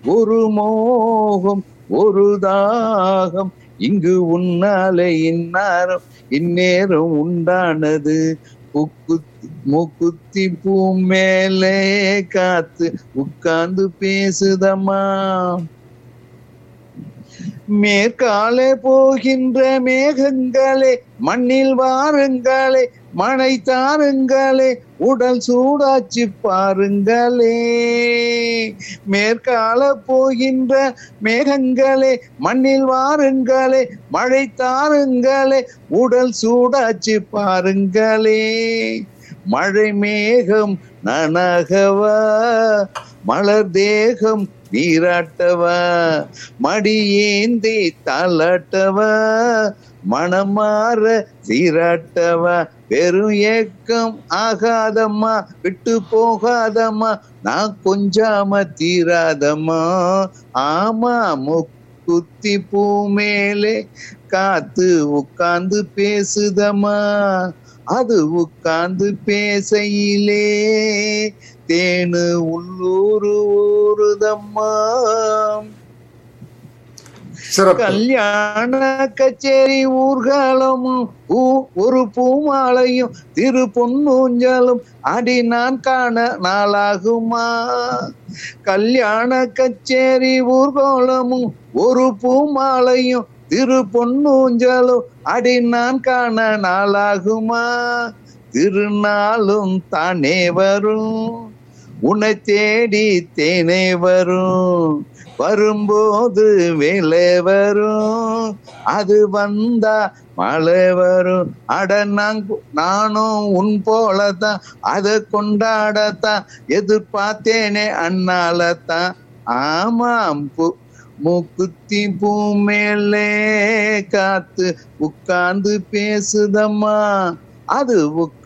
ஒரு மோகம் ஒரு தாகம் இங்கு உன்னாலே இந்நேரம் இந்நேரம் உண்டானது புக்குத்தி மூக்குத்தி பூ மேலே காத்து உட்கார்ந்து பேசுதம்மா மேற்காலே போகின்ற மேகங்களே மண்ணில் வாருங்களே மழை தாருங்களே உடல் சூடாச்சு பாருங்களே மேற்கால போகின்ற மேகங்களே மண்ணில் வாருங்களே மழை தாருங்களே உடல் சூடாச்சு பாருங்களே மழை மேகம் நனகவா மலர் தேகம் நீராட்டவா மடியேந்தி தாளாட்டவா மனமாற சீராட்டவா பெரும் ஏக்கம் ஆகாதம்மா விட்டு போகாதம்மா நான் கொஞ்சாம தீராதம்மா ஆமா முக்குத்தி பூ மேலே காத்து உட்கார்ந்து பேசுதம்மா அது உட்கார்ந்து பேசையிலே தேனு உள்ளூரு ஊருதம்மா சிறப்பு கல்யாண கச்சேரி ஊர்காலமும் பூ- ஒரு பூமாலையும் திரு பொன்னூஞ்சலும் அடி நான் காண நாளாகுமா கல்யாண கச்சேரி ஊர்கோலமும் ஒரு பூமாலையும் திரு பொன்னூஞ்சலும் அடி நான் காண நாளாகுமா திருநாளும் தானே வரும் உன்னை தேடி தேனே வரும் வரும்போது வேலை வரும் அது வந்தா மழை வரும் அட நாங்க நானும் உன் போலதான் அதை கொண்டாடத்தான் எதிர்பார்த்தேனே அண்ணாலத்தான் ஆமாம் பு- மூக்குத்தி பூ மேலே காத்து உட்கார்ந்து பேசுதம்மா அது உட்கார்ந்து